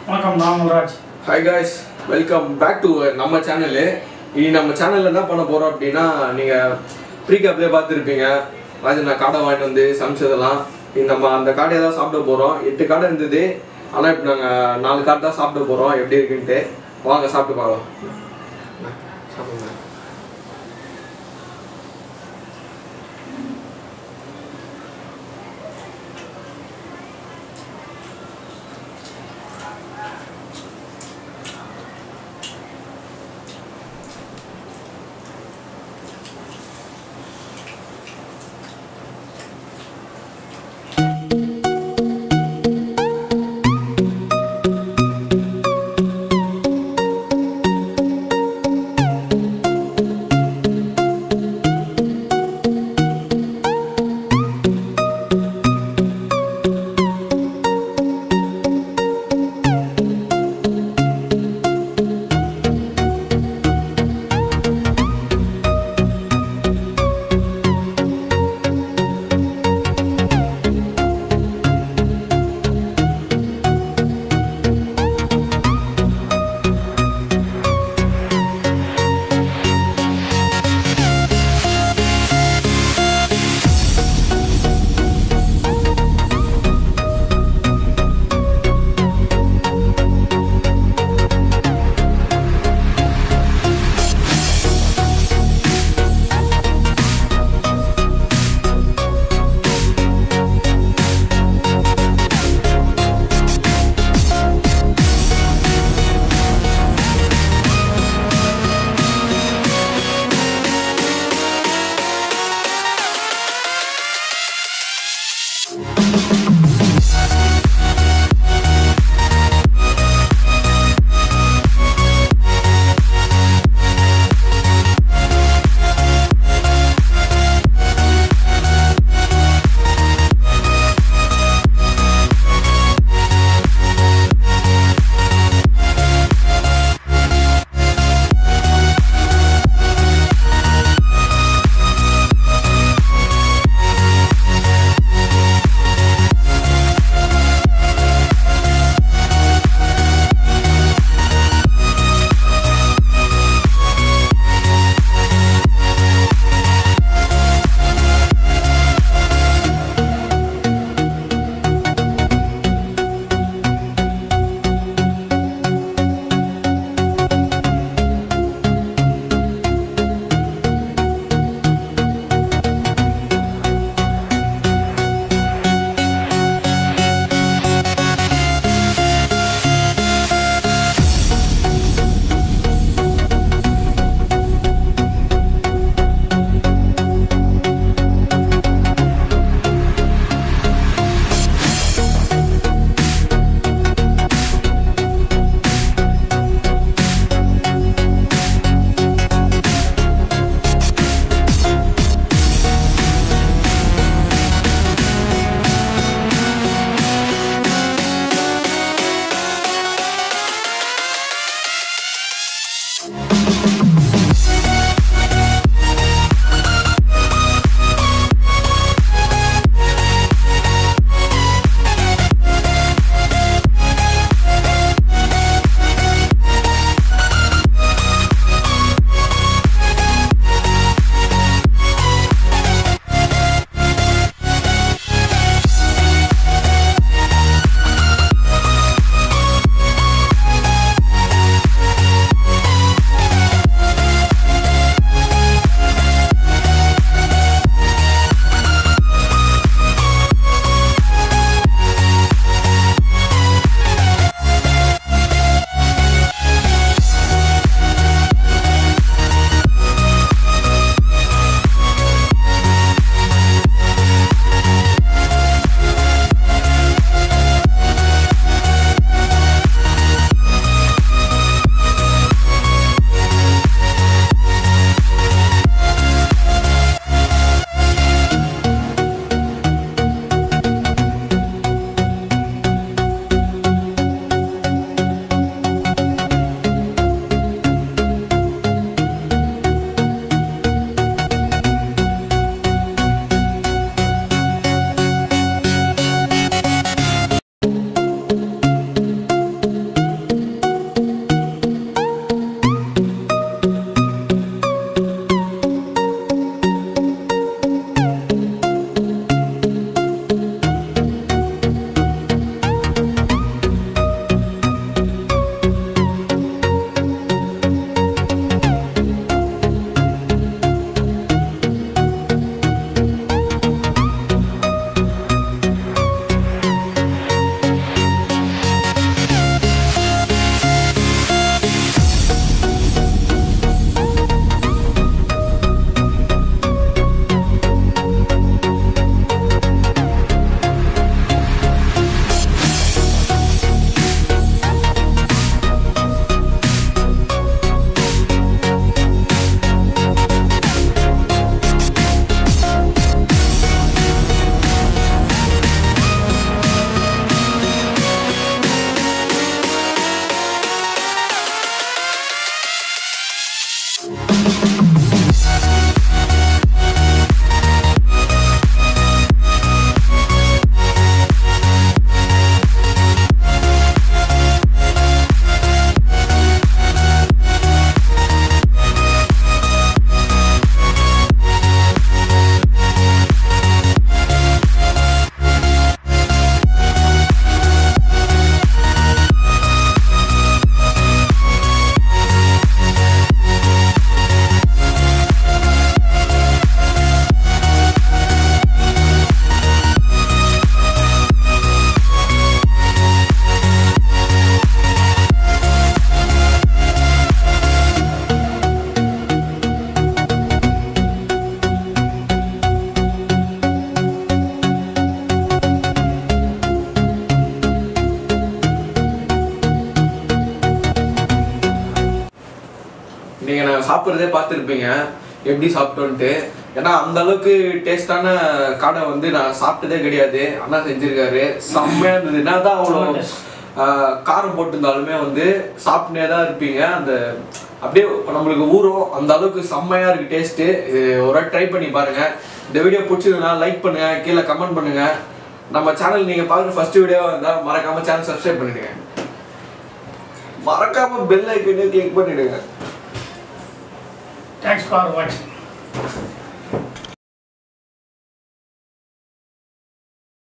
வணக்கம் நான் Muraj hi guys welcome back to நம்ம சேனலு இனி நம்ம சேனலில் என்ன பண்ண போகிறோம் அப்படின்னா நீங்கள் ப்ரீ கேப்லேயே பார்த்துருப்பீங்க ராஜன் நான் காடை வாங்கிட்டு வந்து சமைச்சதெல்லாம் இனி நம்ம அந்த காடையை தான் சாப்பிட போகிறோம் எட்டு காடை இருந்தது ஆனால் இப்போ நாங்கள் நாலு காடை தான் சாப்பிட போகிறோம் எப்படி இருக்குன்ட்டு வாங்க சாப்பிட்டு பார்க்கலாம் சாப்பிடுங்க நீங்கள் நான் சாப்பிட்றதே பார்த்துருப்பீங்க எப்படி சாப்பிட்டோன்ட்டு ஏன்னா அந்த அளவுக்கு டேஸ்டான காடை வந்து நான் சாப்பிட்டதே கிடையாது அண்ணா செஞ்சிருக்காரு செம்மையா இருந்தது என்னதான் அவ்வளோ ஆஹ், காரம் போட்டிருந்தாலுமே வந்து சாப்பிட்டுனே தான் இருப்பீங்க அந்த அப்படியே நம்மளுக்கு ஊறும் அந்த அளவுக்கு செம்மையா இருக்கு டேஸ்ட்டு இது ஒரு வாட்டி ட்ரை பண்ணி பாருங்க இந்த வீடியோ பிடிச்சிருந்தா லைக் பண்ணுங்க கீழே கமெண்ட் பண்ணுங்க நம்ம சேனல் நீங்க பார்க்குற ஃபர்ஸ்ட் வீடியோவா இருந்தா மறக்காம சேனல் சப்ஸ்கிரைப் பண்ணிடுங்க மறக்காம பெல் ஐக்கனையும் கிளிக் பண்ணிடுங்க தேங்க்ஸ் ஃபார் வாட்சிங்